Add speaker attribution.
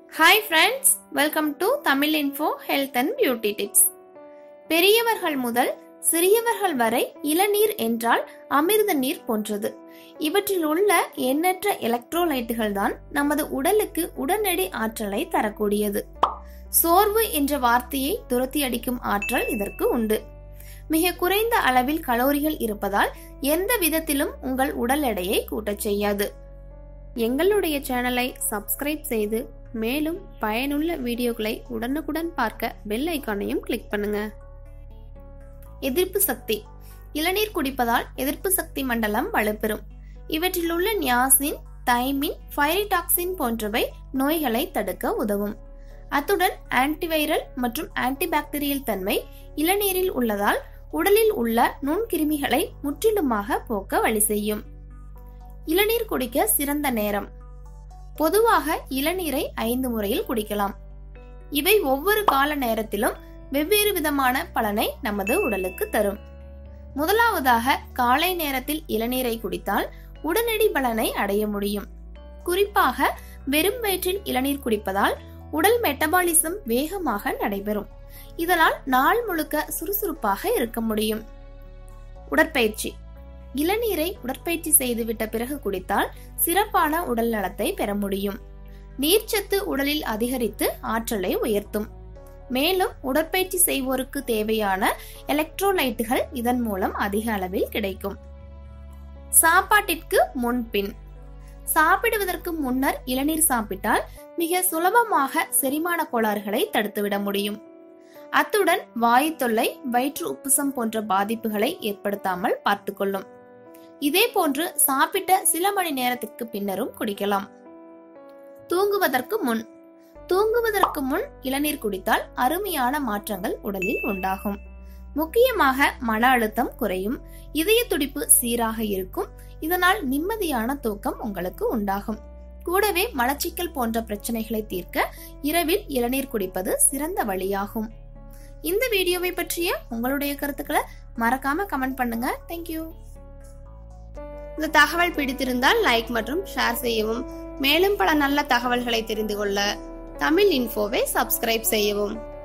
Speaker 1: hi friends welcome to Tamil info health and beauty tips பெரியவர்கள் முதல் சிறியவர்கள் வரை இளநீர் என்றால் அமிர்த நீர் போன்றது இவற்றில் உள்ள எண்ணற்ற எலக்ட்ரோலைட்டுகள் தான் நமது உடலுக்கு உடனடி ஆற்றலை தரக்கூடியது சோர்வு என்ற வார்த்தையை துரத்தி அடிக்கும் ஆற்றல் இதற்கு உண்டு மிக குறைந்த அளவில் கலோரிகள் இருப்பதால் எந்த விதத்திலும் உங்கள் உடல் எடையை கூட்டச் செய்யாது எங்களுடைய சேனலை சப்ஸ்கிரைப் செய்து மேலும் பயனுள்ள வீடியோக்களை உடனுக்குடன் பார்க்க பெல் ஐக்கானையும் கிளிக் பண்ணுங்க எதிர்ப்பு சக்தி இளநீர் குடிப்பதால் எதிர்ப்பு சக்தி மண்டலம் வலுப்பெறும் இவற்றில் உள்ள நியாசின் தைமின் ஃபைரிடாக்சின் போன்றவை நோய்களை தடுக்க உதவும் அத்துடன் ஆன்டிவைரல் மற்றும் ஆன்டிபாக்டீரியல் தன்மை இளநீரில் உள்ளதால் உடலில் உள்ள நுண்கிருமிகளை முற்றிலுமாக போக்க வழி செய்யும் இளநீர் குடிக்க சிறந்த நேரம் பொதுவாக இளநீரை ஐந்து முறையில் குடிக்கலாம் இவை ஒவ்வொரு கால நேரத்திலும் வெவ்வேறு விதமான பலனை நமது உடலுக்கு தரும் முதலாவதாக காலை நேரத்தில் இளநீரை குடித்தால் உடனடி பலனை அடைய முடியும் குறிப்பாக வெறும் வயிற்றில் இளநீர் குடிப்பதால் உடல் மெட்டபாலிசம் வேகமாக நடைபெறும் இதனால் நாள் முழுக்க சுறுசுறுப்பாக இருக்க முடியும் உடற்பயிற்சி இளநீரை உடற்பயிற்சி செய்துவிட்ட பிறகு குடித்தால் சிறப்பான உடல் நலத்தை பெற முடியும் நீர்ச்சத்து உடலில் அதிகரித்து ஆற்றலை உயர்த்தும் மேலும் உடற்பயிற்சி செய்வோருக்கு தேவையான எலக்ட்ரோலைட்டுகள் இதன் மூலம் அதிக அளவில் கிடைக்கும் சாப்பாட்டிற்கு முன்பின் சாப்பிடுவதற்கு முன்னர் இளநீர் சாப்பிட்டால் மிக சுலபமாக செரிமான கோளாறுகளை தடுத்துவிட முடியும் அத்துடன் வாயு தொல்லை வயிற்று உப்புசம் போன்ற பாதிப்புகளை ஏற்படுத்தாமல் பார்த்துக்கொள்ளும் இதே போன்று சாப்பிட்ட சில மணி நேரத்திற்கு பின்னரும் குடிக்கலாம் தூங்குவதற்கு முன் தூங்குவதற்கு முன் இளநீர் குடித்தால் அருமையான மாற்றங்கள் உடலில் உண்டாகும் முக்கியமாக மன அழுத்தம் குறையும் இதய துடிப்பு சீராக இருக்கும் இதனால் நிம்மதியான தூக்கம் உங்களுக்கு உண்டாகும் கூடவே மலச்சிக்கல் போன்ற பிரச்சனைகளை தீர்க்க இரவில் இளநீர் குடிப்பது சிறந்த வழியாகும் இந்த வீடியோவை பற்றிய உங்களுடைய கருத்துக்களை மறக்காம கமெண்ட் பண்ணுங்க தேங்க்யூ இந்த தகவல் பிடித்திருந்தால் லைக் மற்றும் ஷேர் செய்யவும் மேலும் பல நல்ல தகவல்களை தெரிந்து கொள்ள தமிழ் இன்ஃபோவை சப்ஸ்கிரைப் செய்யவும்